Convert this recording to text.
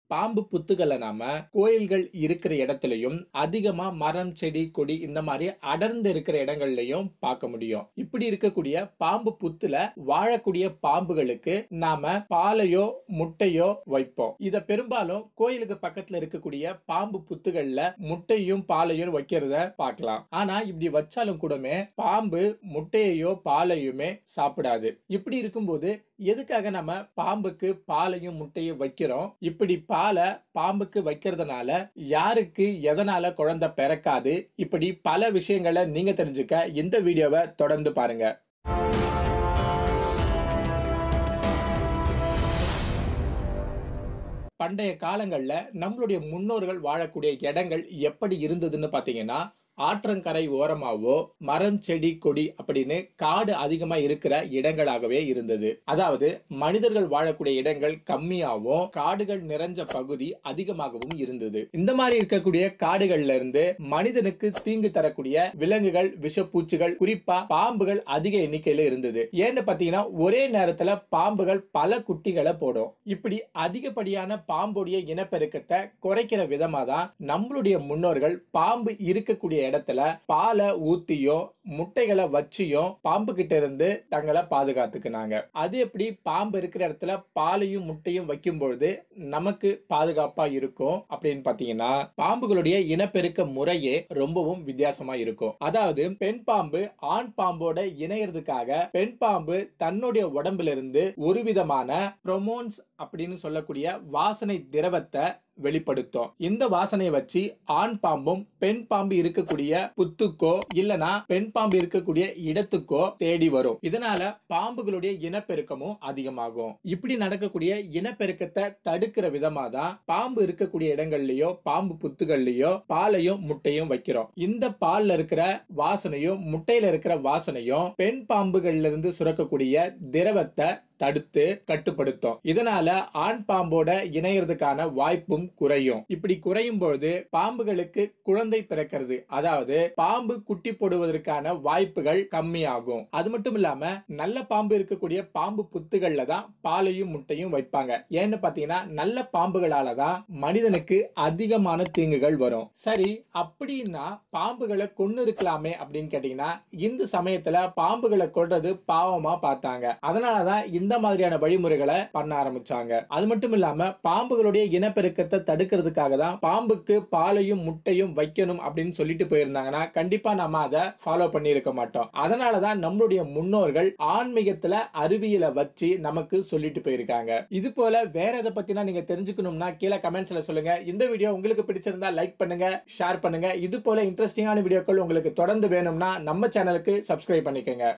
பாம்பு புத்துகளை நாம கோயில்கள் இருக்கிற இடத்துலயும் அதிகமா மரம் செடி கொடி இந்த மாதிரி அடர்ந்து இருக்கிற இடங்கள்லயும் பார்க்க முடியும் இப்படி இருக்கக்கூடிய பாம்பு புத்துல வாழக்கூடிய பாம்புகளுக்கு நாம பாலையோ முட்டையோ வைப்போம் இத பெரும்பாலும் கோயிலுக்கு பக்கத்துல இருக்கக்கூடிய பாம்பு புத்துகள்ல முட்டையும் பாலையும் வைக்கிறத பார்க்கலாம் ஆனா இப்படி வச்சாலும் கூடமே பாம்பு முட்டையையோ பாலையுமே சாப்பிடாது இப்படி இருக்கும்போது எதுக்காக நம்ம பாம்புக்கு பாலையும் முட்டையும் வைக்கிறோம் இப்படி பாலை பாம்புக்கு வைக்கிறதுனால யாருக்கு எதனால குழந்தை பிறக்காது இப்படி பல விஷயங்களை நீங்க தெரிஞ்சுக்க இந்த வீடியோவை தொடர்ந்து பாருங்க பண்டைய காலங்கள்ல நம்மளுடைய முன்னோர்கள் வாழக்கூடிய இடங்கள் எப்படி இருந்ததுன்னு பாத்தீங்கன்னா ஆற்றங்கரை ஓரமாவோ மரம் செடி கொடி அப்படின்னு காடு அதிகமா இருக்கிற இடங்களாகவே இருந்தது அதாவது மனிதர்கள் வாழக்கூடிய இடங்கள் கம்மியாகவும் காடுகள் நிறைஞ்ச பகுதி அதிகமாகவும் இருந்தது இந்த மாதிரி இருக்கக்கூடிய காடுகள்ல இருந்து மனிதனுக்கு தீங்கு தரக்கூடிய விலங்குகள் விஷப்பூச்சிகள் குறிப்பா பாம்புகள் அதிக எண்ணிக்கையில இருந்தது ஏன்னு பாத்தீங்கன்னா ஒரே நேரத்துல பாம்புகள் பல குட்டிகளை போடும் இப்படி அதிகப்படியான பாம்புடைய இனப்பெருக்கத்தை குறைக்கிற விதமா தான் நம்மளுடைய முன்னோர்கள் பாம்பு இருக்கக்கூடிய இடத்துல பாலை ஊத்தியோ முட்டைகளை வச்சியும் பாம்பு கிட்ட இருந்து தங்களை பாதுகாத்துக்கினாங்க அது எப்படி பாம்பு இருக்கிற இடத்துல பாலையும் முட்டையும் வைக்கும் பொழுது நமக்கு பாதுகாப்பா இருக்கும் அப்படின்னு பாத்தீங்கன்னா பாம்புகளுடைய இனப்பெருக்க முறையே ரொம்பவும் வித்தியாசமா இருக்கும் அதாவது பெண் பாம்பு ஆண் பாம்போட இணையறதுக்காக பெண் பாம்பு தன்னுடைய உடம்புல இருந்து ஒரு விதமான ப்ரொமோன்ஸ் அப்படின்னு சொல்லக்கூடிய வாசனை திரவத்தை வெளிப்படுத்தும் இந்த வாசனையை வச்சு ஆண் பாம்பும் பெண் பாம்பு இருக்கக்கூடிய புத்துக்கோ இல்லனா பெண் பாம்பு இருக்கக்கூடிய இடத்துக்கோ தேடி வரும் இதனால பாம்புகளுடைய இனப்பெருக்கமும் அதிகமாகும் இப்படி நடக்கக்கூடிய இனப்பெருக்கத்தை தடுக்கிற விதமா தான் பாம்பு இருக்கக்கூடிய இடங்கள்லயோ பாம்பு புத்துகள்லயோ பாலையும் முட்டையும் வைக்கிறோம் இந்த பால்ல இருக்கிற வாசனையும் முட்டையில இருக்கிற வாசனையும் பெண் பாம்புகள்ல இருந்து சுரக்கக்கூடிய திரவத்தை தடுத்து கட்டுப்படுத்தும் இதனால ஆண் பாம்போட இணையறதுக்கான வாய்ப்பும் குறையும் இப்படி குறையும் பொழுது பாம்புகளுக்கு குழந்தை பிறக்கிறது அதாவது பாம்பு குட்டி போடுவதற்கான வாய்ப்புகள் கம்மியாகும் அது மட்டும் இல்லாம நல்ல பாம்பு இருக்கக்கூடிய பாம்பு புத்துகள்ல தான் பாலையும் முட்டையும் வைப்பாங்க ஏன்னு பாத்தீங்கன்னா நல்ல பாம்புகளால தான் மனிதனுக்கு அதிகமான தீங்குகள் வரும் சரி அப்படின்னா பாம்புகளை கொன்னு இருக்கலாமே அப்படின்னு கேட்டீங்கன்னா இந்த சமயத்துல பாம்புகளை கொல்றது பாவமா பார்த்தாங்க அதனாலதான் இந்த மாதிரியான வழிமுறைகளை பண்ண ஆரம்பிச்சாங்க அது மட்டும் இல்லாம பாம்புகளுடைய இனப்பெருக்கத்தை தடுக்கிறதுக்காக தான் பாம்புக்கு பாலையும் முட்டையும் வைக்கணும் அப்படின்னு சொல்லிட்டு போயிருந்தாங்கன்னா கண்டிப்பா நம்ம அதை ஃபாலோ பண்ணி இருக்க மாட்டோம் அதனாலதான் நம்மளுடைய முன்னோர்கள் ஆன்மீகத்துல அறிவியலை வச்சு நமக்கு சொல்லிட்டு போயிருக்காங்க இது போல வேற எதை பத்தினா நீங்க தெரிஞ்சுக்கணும்னா கீழே கமெண்ட்ஸ்ல சொல்லுங்க இந்த வீடியோ உங்களுக்கு பிடிச்சிருந்தா லைக் பண்ணுங்க ஷேர் பண்ணுங்க இது போல இன்ட்ரெஸ்டிங்கான வீடியோக்கள் உங்களுக்கு தொடர்ந்து வேணும்னா நம்ம சேனலுக்கு சப்ஸ்கிரைப் பண்ணிக்கோங்க